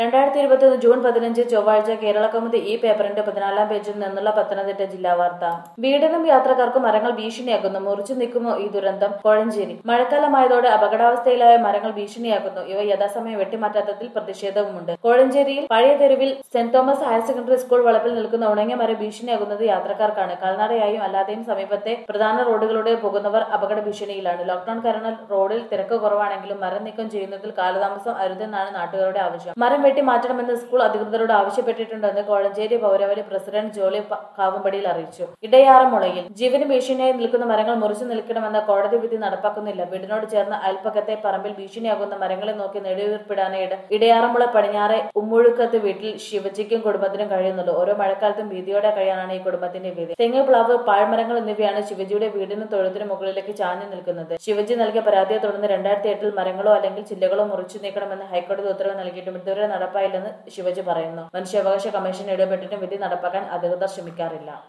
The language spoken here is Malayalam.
രണ്ടായിരത്തി ഇരുപത്തിയൊന്ന് ജൂൺ പതിനഞ്ച് ചൊവ്വാഴ്ച കേരള കൗമുദി ഈ പേപ്പറിന്റെ പതിനാലാം പേജിൽ നിന്നുള്ള പത്തനംതിട്ട ജില്ലാ വാർത്ത വീടിനും യാത്രക്കാർക്കും മരങ്ങൾ ഭീഷണിയാക്കുന്നു മുറിച്ചു നിൽക്കുമോ ഈ ദുരന്തം കോഴഞ്ചേരി മഴക്കാലമായതോടെ അപകടാവസ്ഥയിലായ മരങ്ങൾ ഭീഷണിയാക്കുന്നു ഇവ യഥാസമയം വെട്ടിമാറ്റാത്തതിൽ പ്രതിഷേധവുമുണ്ട് കോഴഞ്ചേരിയിൽ പഴയ തെരുവിൽ saint Thomas higher secondary school വളപ്പിൽ നിൽക്കുന്ന ഉണങ്ങിയ മരം ഭീഷണിയാകുന്നത് യാത്രക്കാർക്കാണ് കാൽനടയായും അല്ലാതെയും സമീപത്തെ പ്രധാന റോഡുകളിലൂടെ പോകുന്നവർ അപകട ഭീഷണിയിലാണ് ലോക്ഡൌൺ കാരണം റോഡിൽ തിരക്ക് കുറവാണെങ്കിലും മരം നീക്കം ചെയ്യുന്നതിൽ കാലതാമസം അരുതെന്നാണ് നാട്ടുകാരുടെ ആവശ്യം മരം വെട്ടി മാറ്റണമെന്ന് സ്കൂൾ അധികൃതരോട് ആവശ്യപ്പെട്ടിട്ടുണ്ടെന്ന് കോഴഞ്ചേരി പൗരവലി പ്രസിഡന്റ് ജോളി പ- കാവുമ്പടിയിൽ അറിയിച്ചു ഇടയാറമുളയിൽ ജീവന് ഭീഷണിയായി നിൽക്കുന്ന മരങ്ങൾ മുറിച്ചു നിൽക്കണമെന്ന കോടതി വിധി നടപ്പാക്കുന്നില്ല വീടിനോട് ചേർന്ന അയൽപ്പക്കത്തെ പറമ്പിൽ ഭീഷണിയാകുന്ന മരങ്ങളെ നോക്കി നെടുവീർപ്പിടാനായിട്ട് ഇടയാറമുള പടിഞ്ഞാറെ ഉമ്മുഴുക്കത്ത് വീട്ടിൽ ശിവജിക്കും കുടുംബത്തിനും കഴിയുന്നുള്ളൂ ഓരോ മഴക്കാലത്തും ഭീതിയോടെ കഴിയാനാണ് ഈ കുടുംബത്തിന്റെ വിധി തെങ്ങ് പ്ലാവ് പാഴ്മരങ്ങൾ എന്നിവയാണ് ശിവജിയുടെ വീടിനും തൊഴുത്തിനും മുകളിലേക്ക് ചാഞ്ഞു നിൽക്കുന്നത് ശിവജി നൽകിയ പരാതിയെ തുടർന്ന് രണ്ടായിരത്തി എട്ടിൽ മരങ്ങളോ അല്ലെങ്കിൽ ചില്ലകളോ മുറിച്ചു നീക്കണമെന്ന് ഹൈക്കോടതി ഉത്തരവ് നൽകിയിട്ടും ഇതുവരെ നടപ്പായില്ലെന്ന് ശിവജി പറയുന്നു മനുഷ്യാവകാശ കമ്മീഷൻ ഇടപെട്ടിട്ടും വിധി നടപ്പാക്കാൻ അധികൃതർ ശ്രമിക്കാറില്ല